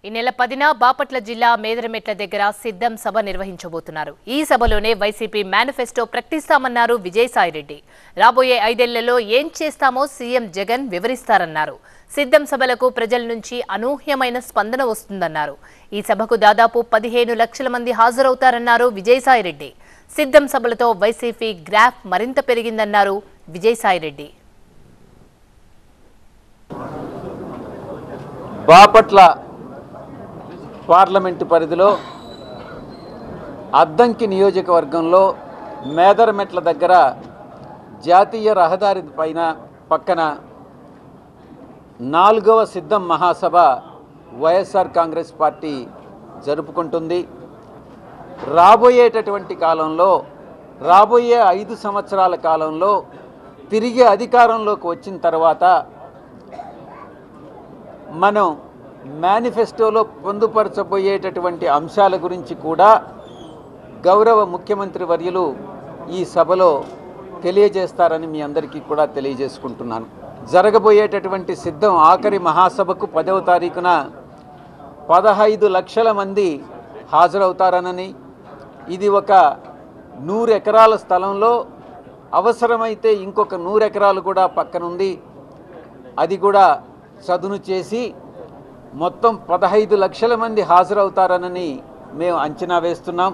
ఈ నెల పదిన బాపట్ల జిల్లా మేదరమెట్ల దగ్గర సిద్ధం సభ నిర్వహించబోతున్నారు ఈ సభలోనే వైసీపీ మేనిఫెస్టో ప్రకటిస్తామన్నారు విజయసాయిరెడ్డి రాబోయే ఐదేళ్లలో ఏం చేస్తామో సీఎం జగన్ వివరిస్తారన్నారు సిద్ధం సభలకు ప్రజల నుంచి అనూహ్యమైన స్పందన వస్తుందన్నారు ఈ సభకు దాదాపు పదిహేను లక్షల మంది హాజరవుతారన్నారు విజయసాయిరెడ్డి సిద్ధం సభలతో వైసీపీ గ్రాఫ్ మరింత పెరిగిందన్నారు విజయసాయిరెడ్డి బాపట్ల పార్లమెంటు పరిధిలో అద్దంకి నియోజకవర్గంలో మేదరమెట్ల దగ్గర జాతీయ రహదారి పైన పక్కన నాలుగవ సిద్ధం మహాసభ వైఎస్ఆర్ కాంగ్రెస్ పార్టీ జరుపుకుంటుంది రాబోయేటటువంటి కాలంలో రాబోయే ఐదు సంవత్సరాల కాలంలో తిరిగి అధికారంలోకి వచ్చిన తర్వాత మనం మేనిఫెస్టోలో పొందుపరచబోయేటటువంటి అంశాల గురించి కూడా గౌరవ ముఖ్యమంత్రి వర్యులు ఈ సభలో తెలియజేస్తారని మీ అందరికీ కూడా తెలియజేసుకుంటున్నాను జరగబోయేటటువంటి సిద్ధం ఆఖరి మహాసభకు పదవ తారీఖున పదహైదు లక్షల మంది హాజరవుతారనని ఇది ఒక నూరు ఎకరాల స్థలంలో అవసరమైతే ఇంకొక నూరు ఎకరాలు కూడా పక్కనుంది అది కూడా చదును చేసి మొత్తం పదహైదు లక్షల మంది హాజరవుతారనని మేము అంచనా వేస్తున్నాం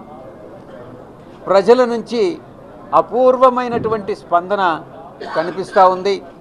ప్రజల నుంచి అపూర్వమైనటువంటి స్పందన కనిపిస్తూ ఉంది